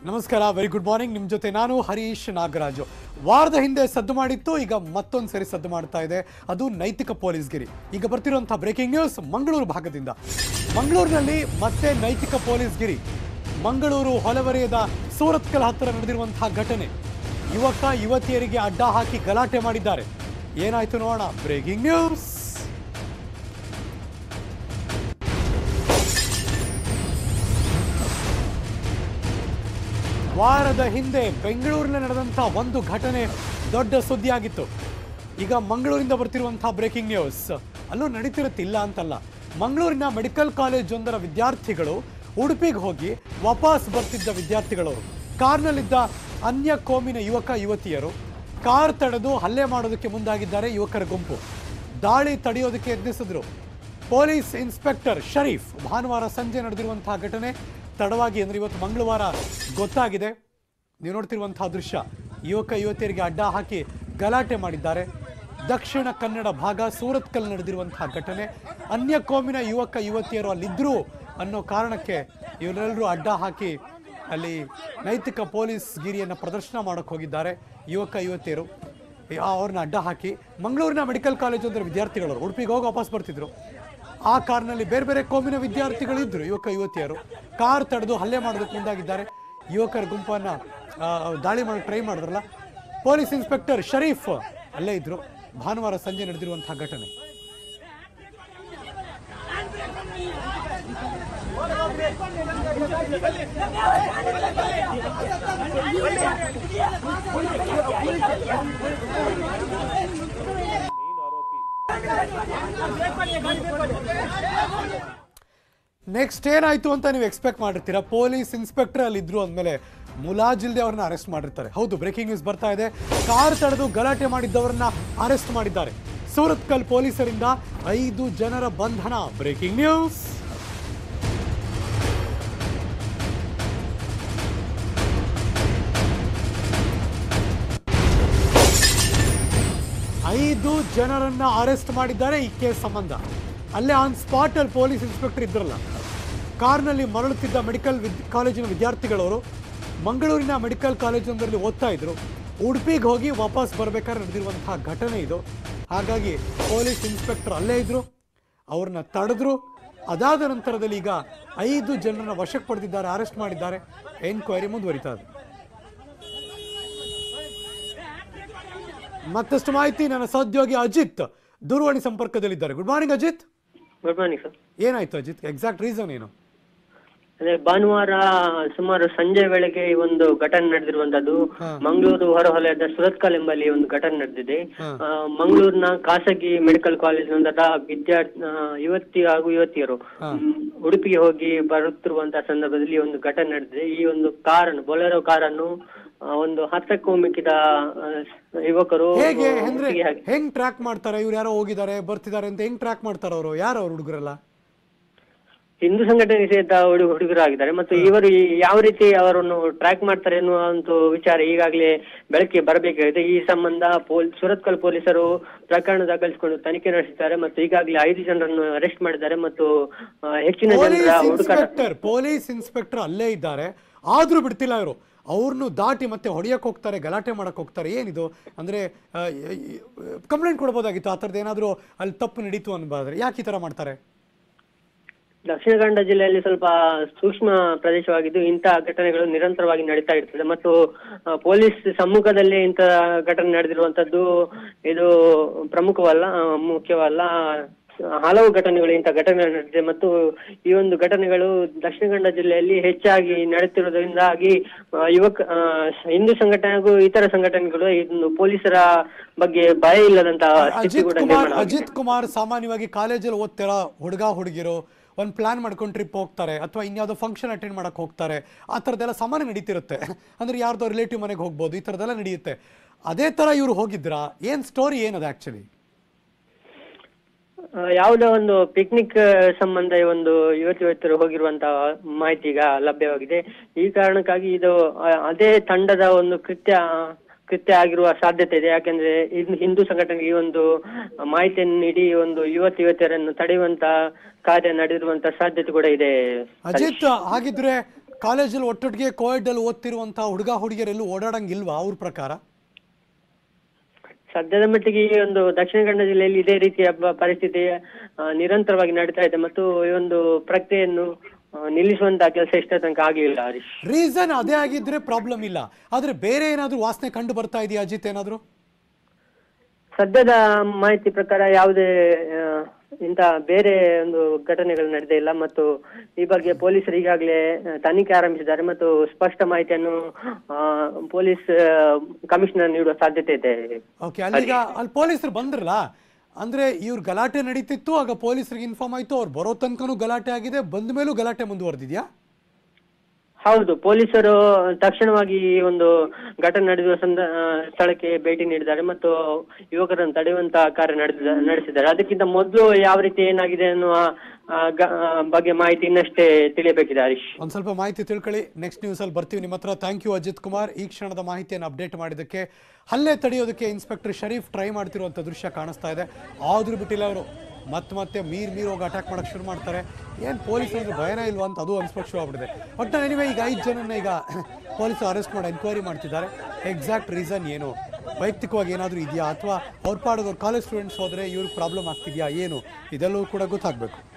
ನಮಸ್ಕಾರ very good morning ನಿಮ್ಮ ಜೊತೆ ನಾನು ಹರೀಶ್ ನಾಗರಾಜು ವಾರದ ಹಿಂದೆ ಸದ್ದು ಮಾಡಿತ್ತು ಈಗ ಮತ್ತೊಂದು ಸರಿ ಸದ್ದು ಮಾಡ್ತಾ ಇದೆ ಅದು ನೈತಿಕ ಪೊಲೀಸ್ಗಿರಿ ಈಗ ಬರ್ತಿರುವಂತಹ ಬ್ರೇಕಿಂಗ್ ನ್ಯೂಸ್ ಮಂಗಳೂರು ಭಾಗದಿಂದ ಮಂಗಳೂರಿನಲ್ಲಿ ಮತ್ತೆ ನೈತಿಕ ಪೊಲೀಸ್ಗಿರಿ ಮಂಗಳೂರು ಹೊಲವರಿಯದ ಸೂರತ್ಕಲ್ ಹತ್ತಿರ ನಡೆದಿರುವಂತಹ ಘಟನೆ ಯುವಕ ಯುವತಿಯರಿಗೆ ಅಡ್ಡ ಹಾಕಿ ಗಲಾಟೆ ಮಾಡಿದ್ದಾರೆ ಏನಾಯ್ತು ನೋಡೋಣ ಬ್ರೇಕಿಂಗ್ ನ್ಯೂಸ್ ವಾರದ ಹಿಂದೆ ಬೆಂಗಳೂರಿನಲ್ಲಿ ನಡೆದಂಥ ಒಂದು ಘಟನೆ ದೊಡ್ಡ ಸುದ್ದಿಯಾಗಿತ್ತು ಈಗ ಮಂಗಳೂರಿಂದ ಬರ್ತಿರುವಂತಹ ಬ್ರೇಕಿಂಗ್ ನ್ಯೂಸ್ ಅಲ್ಲೂ ನಡೀತಿರುತ್ತಿಲ್ಲ ಅಂತಲ್ಲ ಮಂಗಳೂರಿನ ಮೆಡಿಕಲ್ ಕಾಲೇಜೊಂದರ ವಿದ್ಯಾರ್ಥಿಗಳು ಉಡುಪಿಗೆ ಹೋಗಿ ವಾಪಸ್ ಬರ್ತಿದ್ದ ವಿದ್ಯಾರ್ಥಿಗಳು ಕಾರ್ನಲ್ಲಿದ್ದ ಅನ್ಯ ಕೋಮಿನ ಯುವಕ ಯುವತಿಯರು ಕಾರ್ ತಡೆದು ಹಲ್ಲೆ ಮಾಡೋದಕ್ಕೆ ಮುಂದಾಗಿದ್ದಾರೆ ಯುವಕರ ಗುಂಪು ದಾಳಿ ತಡೆಯೋದಕ್ಕೆ ಯತ್ನಿಸಿದ್ರು ಪೊಲೀಸ್ ಇನ್ಸ್ಪೆಕ್ಟರ್ ಶರೀಫ್ ಭಾನುವಾರ ಸಂಜೆ ನಡೆದಿರುವಂತಹ ಘಟನೆ ತಡವಾಗಿ ಅಂದ್ರೆ ಇವತ್ತು ಮಂಗಳವಾರ ಗೊತ್ತಾಗಿದೆ ನೀವು ನೋಡ್ತಿರುವಂತಹ ದೃಶ್ಯ ಯುವಕ ಯುವತಿಯರಿಗೆ ಅಡ್ಡ ಹಾಕಿ ಗಲಾಟೆ ಮಾಡಿದ್ದಾರೆ ದಕ್ಷಿಣ ಕನ್ನಡ ಭಾಗ ಸೂರತ್ಕಲ್ ನಡೆದಿರುವಂತಹ ಘಟನೆ ಅನ್ಯ ಕೋಮಿನ ಯುವಕ ಯುವತಿಯರು ಅಲ್ಲಿದ್ದರು ಅನ್ನೋ ಕಾರಣಕ್ಕೆ ಇವರೆಲ್ಲರೂ ಅಡ್ಡ ಹಾಕಿ ಅಲ್ಲಿ ನೈತಿಕ ಪೊಲೀಸ್ ಗಿರಿಯನ್ನು ಪ್ರದರ್ಶನ ಮಾಡೋಕ್ಕೆ ಹೋಗಿದ್ದಾರೆ ಯುವಕ ಯುವತಿಯರು ಆ- ಅವ್ರನ್ನ ಅಡ್ಡ ಹಾಕಿ ಮಂಗಳೂರಿನ ಮೆಡಿಕಲ್ ಕಾಲೇಜ್ ಅಂದ್ರೆ ವಿದ್ಯಾರ್ಥಿಗಳು ಉಡುಪಿಗೆ ಹೋಗಿ ವಾಪಸ್ ಬರ್ತಿದ್ರು ಆ ಕಾರ್ನಲ್ಲಿ ಬೇರೆ ಬೇರೆ ಕೋಮಿನ ವಿದ್ಯಾರ್ಥಿಗಳು ಇದ್ರು ಯುವಕ ಯುವತಿಯರು ಕಾರ್ ತಡೆದು ಹಲ್ಲೆ ಮಾಡೋದಕ್ಕೆ ಮುಂದಾಗಿದ್ದಾರೆ ಯುವಕರ ಗುಂಪನ್ನ ಆ, ದಾಳಿ ಮಾಡಿ ಟ್ರೈ ಮಾಡಿದ್ರಲ್ಲ ಪೊಲೀಸ್ ಇನ್ಸ್ಪೆಕ್ಟರ್ ಶರೀಫ್ ಅಲ್ಲೇ ಇದ್ರು ಭಾನುವಾರ ಸಂಜೆ ನಡೆದಿರುವಂತಹ ಘಟನೆ ನೆಕ್ಸ್ಟ್ ಏನಾಯ್ತು ಅಂತ ನೀವು ಎಕ್ಸ್ಪೆಕ್ಟ್ ಮಾಡಿರ್ತೀರಾ ಪೊಲೀಸ್ ಇನ್ಸ್ಪೆಕ್ಟರ್ ಅಲ್ಲಿ ಇದ್ರು ಅಂದಮೇಲೆ ಮುಲಾಜಿಲ್ದೆ ಅವ್ರನ್ನ ಅರೆಸ್ಟ್ ಮಾಡಿರ್ತಾರೆ ಹೌದು ಬ್ರೇಕಿಂಗ್ ನ್ಯೂಸ್ ಬರ್ತಾ ಇದೆ ಕಾರ್ ತಡೆದು ಗಲಾಟೆ ಮಾಡಿದ್ದವರನ್ನ ಅರೆಸ್ಟ್ ಮಾಡಿದ್ದಾರೆ ಸೂರತ್ಕಲ್ ಪೊಲೀಸರಿಂದ ಐದು ಜನರ ಬಂಧನ ಬ್ರೇಕಿಂಗ್ ನ್ಯೂಸ್ ಐದು ಜನರನ್ನ ಅರೆಸ್ಟ್ ಮಾಡಿದ್ದಾರೆ ಈ ಕೇಸ್ ಸಂಬಂಧ ಅಲ್ಲೇ ಆನ್ ಸ್ಪಾಟ್ ಅಲ್ಲಿ ಪೊಲೀಸ್ ಇನ್ಸ್ಪೆಕ್ಟರ್ ಇದ್ರಲ್ಲ ಕಾರ್ನಲ್ಲಿ ಮರಳುತ್ತಿದ್ದ ಮೆಡಿಕಲ್ ವಿದ್ ಕಾಲೇಜಿನ ವಿದ್ಯಾರ್ಥಿಗಳವರು ಮಂಗಳೂರಿನ ಮೆಡಿಕಲ್ ಕಾಲೇಜೊಂದರಲ್ಲಿ ಓದ್ತಾ ಇದ್ರು ಉಡುಪಿಗೆ ಹೋಗಿ ವಾಪಸ್ ಬರ್ಬೇಕಾದ್ರೆ ನಡೆದಿರುವಂತಹ ಘಟನೆ ಇದು ಹಾಗಾಗಿ ಪೊಲೀಸ್ ಇನ್ಸ್ಪೆಕ್ಟರ್ ಅಲ್ಲೇ ಇದ್ರು ಅವ್ರನ್ನ ತಡೆದ್ರು ಅದಾದ ನಂತರದಲ್ಲಿ ಈಗ ಐದು ಜನರನ್ನ ವಶಕ್ಕೆ ಪಡೆದಿದ್ದಾರೆ ಅರೆಸ್ಟ್ ಮಾಡಿದ್ದಾರೆ ಎನ್ಕ್ವೈರಿ ಮುಂದುವರಿತಾ ಇದೆ ಮತ್ತಷ್ಟು ಮಾಹಿತಿ ನನ್ನ ಸಹೋದ್ಯೋಗಿ ಅಜಿತ್ ದೂರವಾಣಿ ಸಂಪರ್ಕದಲ್ಲಿದ್ದಾರೆ good morning Ajith good morning sir ಏನಾಯ್ತು ಅಜಿತ್ ಎಕ್ಸಾಕ್ಟ್ ರೀಸನ್ ಏನು ಅದೇ ಭಾನುವಾರ ಸುಮಾರು ಸಂಜೆ ವೇಳೆಗೆ ಈ ಒಂದು ಘಟನೆ ನಡೆದಿರುವಂತದ್ದು ಮಂಗಳೂರು ಹೊರವಲಯದ ಸುರತ್ಕಲ್ ಎಂಬಲ್ಲಿ ಒಂದು ಘಟನೆ ನಡೆದಿದೆ ಆ, ಮಂಗಳೂರಿನ ಖಾಸಗಿ ಮೆಡಿಕಲ್ ಕಾಲೇಜಿನಿಂದ ವಿದ್ಯಾರ್ಥಿ ಆ, ಯುವತಿ ಹಾಗೂ ಯುವತಿಯರು ಮ್, ಉಡುಪಿಗೆ ಹೋಗಿ ಬರುತ್ತಿರುವಂತಹ ಸಂದರ್ಭದಲ್ಲಿ ಈ ಒಂದು ಘಟನೆ ನಡೆದಿದೆ ಈ ಒಂದು ಕಾರನ್ನು ಬೊಲೆರೋ ಕಾರನ್ನು ಆ, ಒಂದು ಹತ್ತಕ್ಕೂ ಮಿಕ್ಕಿದ ಆ, ಯುವಕರು ಹೇಗೆ ಅಂದ್ರೆ ಉಡುಪಿಗೆ ಹಾಕಿ ಹೆಂಗ್ ಟ್ರ್ಯಾಕ್ ಮಾಡ್ತಾರೆ ಇವ್ರು ಯಾರೋ ಹೋಗಿದ್ದಾರೆ ಬರ್ತಿದ್ದಾರೆ ಅಂತ ಹೆಂಗ್ ಟ್ರ್ಯಾಕ್ ಮಾಡ್ತಾರೆ ಅವರು ಯಾರು ಅವ್ರು ಹುಡುಗರೆಲ್ಲ ಹಿಂದೂ ಸಂಘಟನೆಗೆ ಸೇರಿದ ಹುಡುಗ ಹುಡುಗರಾಗಿದ್ದಾರೆ ಮತ್ತು ಇವರು ಈ- ಯಾವ ರೀತಿ ಅವರನ್ನು ಟ್ರ್ಯಾಕ್ ಮಾಡ್ತಾರೆ ಎನ್ನುವ ಒಂದು ವಿಚಾರ ಈಗಾಗಲೇ ಬೆಳಕಿಗೆ ಬರಬೇಕಾಗಿದೆ ಈ ಸಂಬಂಧ ಪೊಲ್ ಸುರತ್ಕಲ್ ಪೊಲೀಸರು ಪ್ರಕರಣ ದಾಖಲಿಸಿಕೊಂಡು ತನಿಖೆ ನಡೆಸಿದ್ದಾರೆ ಮತ್ತು ಈಗಾಗಲೇ ಐದು ಜನರನ್ನು ಅರೆಸ್ಟ್ ಮಾಡಿದ್ದಾರೆ ಮತ್ತು ಆ, ಹೆಚ್ಚಿನ ಜನರ ಪೊಲೀಸ್ ಹುಡುಕಾಟ ಇನ್ಸ್ಪೆಕ್ಟರ್ ಪೊಲೀಸ್ ಇನ್ಸ್ಪೆಕ್ಟರ್ ಅಲ್ಲೇ ಇದ್ದಾರೆ ಆದ್ರೂ ಬಿಡ್ತಿಲ್ಲ ಇವರು ಅವ್ರನ್ನು ದಾಟಿ ಮತ್ತೆ ಹೊಡೆಯಕ್ಕೆ ಹೋಗ್ತಾರೆ ಗಲಾಟೆ ಮಾಡಕ್ ಹೋಗ್ತಾರೆ ಏನಿದು ಅಂದ್ರೆ ಕಂಪ್ಲೇಂಟ್ ಕೊಡ್ಬೋದಾಗಿತ್ತು ಆ ಥರದ್ದು ಏನಾದರೂ ಅಲ್ಲಿ ತಪ್ಪು ನಡೀತು ಅನ್ಬಾದ್ರೆ ಯಾಕೆ ಈ ಥರ ಮಾಡ್ತಾರೆ ದಕ್ಷಿಣ ಕನ್ನಡ ಜಿಲ್ಲೆಯಲ್ಲಿ ಸ್ವಲ್ಪ ಸೂಕ್ಷ್ಮ ಪ್ರದೇಶವಾಗಿದ್ದು ಇಂತಹ ಘಟನೆಗಳು ನಿರಂತರವಾಗಿ ನಡೀತಾ ಇರ್ತದೆ ಮತ್ತು ಆ, ಪೊಲೀಸ್ ಸಮ್ಮುಖದಲ್ಲಿ ಇಂತಹ ಘಟನೆ ನಡೆದಿರುವಂತದ್ದು ಇದು ಪ್ರಮುಖವಲ್ಲ ಆ, ಮುಖ್ಯವಲ್ಲ ಹಲವು ಘಟನೆಗಳು ಇಂತಹ ಘಟನೆ ನಡೆದಿದೆ ಮತ್ತು ಈ ಒಂದು ಘಟನೆಗಳು ದಕ್ಷಿಣ ಕನ್ನಡ ಜಿಲ್ಲೆಯಲ್ಲಿ ಹೆಚ್ಚಾಗಿ ನಡೆಯುತ್ತಿರುವುದರಿಂದಾಗಿ ಆ, ಯುವಕ ಆ, ಹಿಂದೂ ಸಂಘಟನೆ ಹಾಗೂ ಇತರ ಸಂಘಟನೆಗಳು ಇದನ್ನು ಪೊಲೀಸರ ಬಗ್ಗೆ ಭಯ ಇಲ್ಲದಂತಹ ಸ್ಥಿತಿ ಅಜಿತ್ ಕೂಡ ಕುಮಾರ್ ನಿರ್ಮಾಣ ಅಜಿತ್ ಕುಮಾರ್ ಸಾಮಾನ್ಯವಾಗಿ ಕಾಲೇಜಲ್ಲಿ ಓದ್ತಿರೋ ಹುಡುಗ ಹುಡುಗಿರು ಒಂದು ಪ್ಲಾನ್ ಮಾಡ್ಕೊಂಡು ಟ್ರಿಪ್ ಹೋಗ್ತಾರೆ ಅಥವಾ ಇನ್ಯಾವುದೋ ಫಂಕ್ಷನ್ ಅಟೆಂಡ್ ಮಾಡಕ್ ಹೋಗ್ತಾರೆ ಆ ಥರದ್ದೆಲ್ಲ ಸಾಮಾನ್ಯ ನಡೀತಿರುತ್ತೆ ಅಂದ್ರೆ ಯಾರ್ದೋ ರಿಲೇಟಿವ್ ಮನೆಗೆ ಹೋಗ್ಬೋದು ಈ ಥರದ್ದೆಲ್ಲ ನಡೆಯುತ್ತೆ ಅದೇ ಥರ ಇವ್ರು ಹೋಗಿದ್ರಾ ಏನ್ ಸ್ಟೋರಿ ಏನದು ಆಕ್ಚುಲಿ ಆ, ಯಾವುದೋ ಒಂದು ಪಿಕ್ನಿಕ್ ಸಂಬಂಧ ಈ ಒಂದು ಯುವತಿ ಯುವತಿಯರು ಹೋಗಿರುವಂತಹ ಮಾಹಿತಿ ಈಗ ಲಭ್ಯವಾಗಿದೆ ಈ ಕಾರಣಕ್ಕಾಗಿ ಇದು ಆ, ಅದೇ ತಂಡದ ಒಂದು ಕೃತ್ಯ ಕೃತ್ಯ ಆಗಿರುವ ಸಾಧ್ಯತೆ ಇದೆ ಯಾಕೆಂದ್ರೆ ಇನ್ನು ಹಿಂದೂ ಸಂಘಟನೆಗೆ ಈ ಒಂದು ಮಾಹಿತಿಯನ್ನು ನೀಡಿ ಈ ಒಂದು ಯುವತಿ ಯುವತಿಯರನ್ನು ತಡೆಯುವಂತ ಕಾರ್ಯ ನಡೆದಿರುವಂತ ಸಾಧ್ಯತೆ ಕೂಡ ಇದೆ ಅಜಿತ್ ಹಾಗಿದ್ರೆ ಕಾಲೇಜಲ್ಲಿ ಒಟ್ಟೊಟ್ಟಿಗೆ ಕೋಯೆಡಲ್ಲಿ ಓದ್ತಿರುವಂಥ ಹುಡುಗ ಹುಡುಗಿಯರೆಲ್ಲೂ ಓಡಾಡಂಗಿಲ್ವಾ ಅವ್ರ ಪ್ರಕಾರ ಸದ್ಯದ ಮಟ್ಟಿಗೆ ಈ ಒಂದು ದಕ್ಷಿಣ ಕನ್ನಡ ಜಿಲ್ಲೆಯಲ್ಲಿ ಇದೇ ರೀತಿಯ ಬ- ಪರಿಸ್ಥಿತಿ ಆ, ನಿರಂತರವಾಗಿ ನಡೀತಾ ಇದೆ ಮತ್ತು ಈ ಒಂದು ಪ್ರಕ್ರಿಯೆಯನ್ನು ಆ, ನಿಲ್ಲಿಸುವಂತಹ ಕೆಲಸ ಇಷ್ಟ ತನಕ ಆಗಲಿಲ್ಲ ಹರೀಶ್ ರೀಸನ್ ಅದೇ ಆಗಿದ್ರೆ ಪ್ರಾಬ್ಲಮ್ ಇಲ್ಲ ಆದ್ರೆ ಬೇರೆ ಏನಾದರೂ ವಾಸನೆ ಕಂಡು ಬರ್ತಾ ಇದೆಯಾ ಅಜಿತ್ ಏನಾದರೂ ಸದ್ಯದ ಮಾಹಿತಿ ಪ್ರಕಾರ ಯಾವುದೇ ಆ, ಇಂಥ ಬೇರೆ ಒಂದು ಘಟನೆಗಳು ನಡೆದೇ ಇಲ್ಲ ಮತ್ತು ಈ ಬಗ್ಗೆ ಪೊಲೀಸರು ಈಗಾಗಲೇ ಆ, ತನಿಖೆ ಆರಂಭಿಸಿದ್ದಾರೆ ಮತ್ತು ಸ್ಪಷ್ಟ ಮಾಹಿತಿಯನ್ನು ಆ, ಪೊಲೀಸ್ ಆ, ಕಮಿಷನರ್ ನೀಡುವ ಸಾಧ್ಯತೆ ಇದೆ ಓಕೆ ಅಲ್ಲಿಗ ಅಲ್ಲಿ ಪೊಲೀಸರು ಬಂದ್ರಲ್ಲ ಅಂದ್ರೆ ಇವ್ರ ಗಲಾಟೆ ನಡೀತಿತ್ತು ಆಗ ಪೊಲೀಸರಿಗೆ ಇನ್ಫಾರ್ಮ್ ಆಯ್ತು ಅವ್ರು ಬರೋ ತನಕನೂ ಗಲಾಟೆ ಆಗಿದೆ ಬಂದ ಮೇಲೂ ಗಲಾಟೆ ಮುಂದುವರೆದಿದ್ಯಾ ಹೌದು ಪೊಲೀಸರು ತಕ್ಷಣವಾಗಿ ಈ ಒಂದು ಘಟನೆ ನಡೆದಿರುವ ಸಂದ ಆ, ಸ್ಥಳಕ್ಕೆ ಭೇಟಿ ನೀಡಿದ್ದಾರೆ ಮತ್ತು ಯುವಕರನ್ನು ತಡೆಯುವಂತಹ ಕಾರ್ಯ ನಡೆದ ನಡೆಸಿದ್ದಾರೆ ಅದಕ್ಕಿಂತ ಮೊದಲು ಯಾವ ರೀತಿ ಏನಾಗಿದೆ ಅನ್ನುವ ಆ, ಗ- ಆ, ಬಗ್ಗೆ ಮಾಹಿತಿ ಇನ್ನಷ್ಟೇ ತಿಳಿಯಬೇಕಿದೆ ಹರೀಶ್ ಒಂದು ಸ್ವಲ್ಪ ಮಾಹಿತಿ ತಿಳ್ಕೊಳ್ಳಿ ನೆಕ್ಸ್ಟ್ ನ್ಯೂಸಲ್ಲಿ ಬರ್ತೀವಿ ನಿಮ್ಮ ಹತ್ರ ಥ್ಯಾಂಕ್ ಯು ಅಜಿತ್ ಕುಮಾರ್ ಈ ಕ್ಷಣದ ಮಾಹಿತಿಯನ್ನು ಅಪ್ಡೇಟ್ ಮಾಡಿದ್ದಕ್ಕೆ ಹಲ್ಲೆ ತಡೆಯೋದಕ್ಕೆ ಇನ್ಸ್ಪೆಕ್ಟರ್ ಶರೀಫ್ ಟ್ರೈ ಮಾಡ್ತಿರುವಂಥ ದೃಶ್ಯ ಕಾಣಿಸ್ತಾ ಇದೆ ಆದ್ರೂ ಬಿಟ್ಟಿಲ್ಲ ಅವರು ಮತ್ತೆ ಮತ್ತೆ ಮೀರ್ ಮೀರ್ ಹೋಗಿ ಅಟ್ಯಾಕ್ ಮಾಡಕ್ಕೆ ಶುರು ಮಾಡ್ತಾರೆ ಏನು ಪೊಲೀಸರಿಗೆ ಭಯನೇ ಇಲ್ವಾ ಅಂತ ಅದು ಅನ್ಸ್ಪೆಕ್ಟ್ ಶುರು ಆಗ್ಬಿಟ್ಟಿದೆ ಒಟ್ಟು ಎನಿವೆ ಈಗ ಐದು ಜನನ ಈಗ ಪೊಲೀಸರು ಅರೆಸ್ಟ್ ಮಾಡಿ ಎನ್ಕ್ವೈರಿ ಮಾಡ್ತಿದ್ದಾರೆ ಎಕ್ಸಾಕ್ಟ್ ರೀಸನ್ ಏನು ವೈಯಕ್ತಿಕವಾಗಿ ಏನಾದರೂ ಇದೆಯಾ ಅಥವಾ ಅವ್ರ ಪಾಡೋದು ಕಾಲೇಜ್ ಸ್ಟೂಡೆಂಟ್ಸ್ ಹೋದರೆ ಇವ್ರಿಗೆ ಪ್ರಾಬ್ಲಮ್ ಆಗ್ತಿದೆಯಾ ಏನು ಇದೆಲ್ಲವೂ ಕೂಡ ಗೊತ್ತಾಗಬೇಕು